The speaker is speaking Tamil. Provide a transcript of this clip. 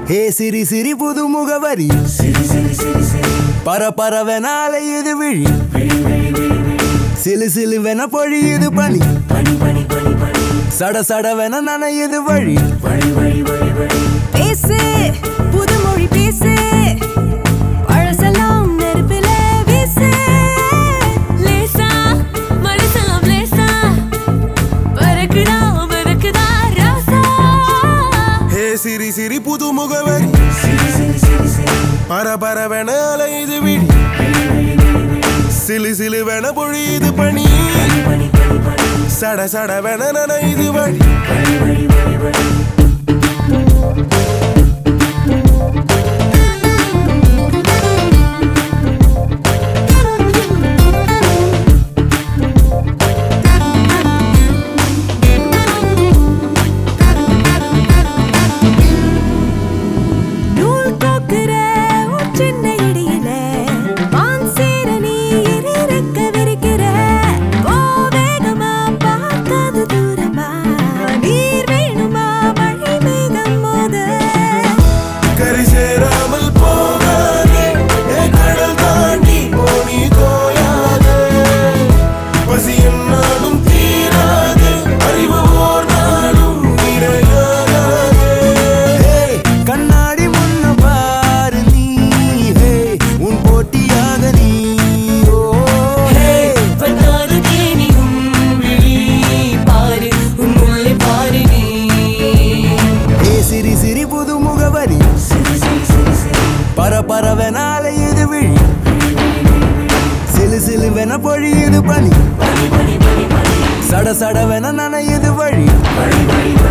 ஹே சிரி சிரி புது முகவரி பர பரவெனால இது விழி சிலு சிலுவென பொழியுது பனி சட சடவென நனையுது வழி பேசு புதுமொழி பேசு பழசெல்லாம் நெருப்பில வீசு லேசா மனசெல்லாம் லேசா பறக்குடா பறக்குதா ராசா ஹே சிரி சிரி புது முகவரி பர பரவெனால இது விழி சிலு சிலுவென பொழியுது பனி சட சடவென நனையுது வழி நூல் கோக்குற ஒரு சின்ன இடியில வான் சேர நீ இறக்க விரிக்கிற போ வேகமா பார்க்காத தூரமா நீர் வேணுமா மழை மேகம் மோத கரை சேராமல் போகாதே என் கடல் தாண்டி போனி தோயாதே பசி என்னாலும் தீராது அறிவு ஓர் நாளும் நிறையாகாதே கண்ணாடி முன்ன பாரு நீ ஹே உன் போட்டியாக நீ ஓ ஹே பண்ணாத தேனியும் விழி பாரு உன் முல்லை பாரு நீ ஏ சிரி சிரி புது முகவரி பர பரவெனால இது விழி சிலு சிலுவென பொழியுது பனி சட சடவென நனையுது வழி